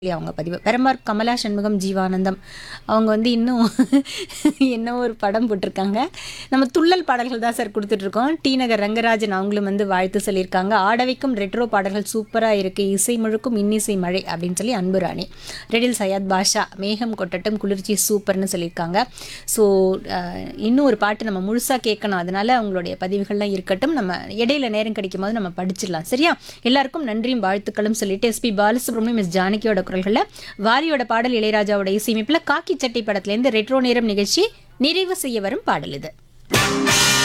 சொல்லி அவங்க பதிவு பெரம்பார் கமலா சண்முகம் ஜீவானந்தம் அவங்க வந்து இன்னும் என்ன ஒரு படம் போட்டிருக்காங்க நம்ம துள்ளல் பாடல்கள் தான் சார் கொடுத்துட்ருக்கோம் டி நகர் ரங்கராஜன் அவங்களும் வந்து வாழ்த்து சொல்லியிருக்காங்க ஆடவைக்கும் ரெட்ரோ பாடல்கள் சூப்பராக இருக்குது இசை முழுக்கும் இன்னிசை மழை அப்படின்னு சொல்லி அன்பு ராணி ரெடில் சையத் பாஷா மேகம் கொட்டட்டும் குளிர்ச்சி சூப்பர்னு சொல்லியிருக்காங்க ஸோ இன்னும் ஒரு பாட்டு நம்ம முழுசாக கேட்கணும் அதனால அவங்களுடைய பதிவுகள்லாம் இருக்கட்டும் நம்ம இடையில நேரம் கிடைக்கும் போது நம்ம படிச்சிடலாம் சரியா எல்லாருக்கும் நன்றியும் வாழ்த்துக்களும் சொல்லிட்டு எஸ்பி பாலசுப்ரமணியம் எஸ் ஜானகியோட குரல்களில் வாரியோட பாடல் இளையராஜாவோட இசையமைப்பில் காக்கி சட்டை படத்துலேருந்து ரெட்ரோ நேரம் நிகழ்ச்சி நிறைவு செய்ய வரும் பாடல் இது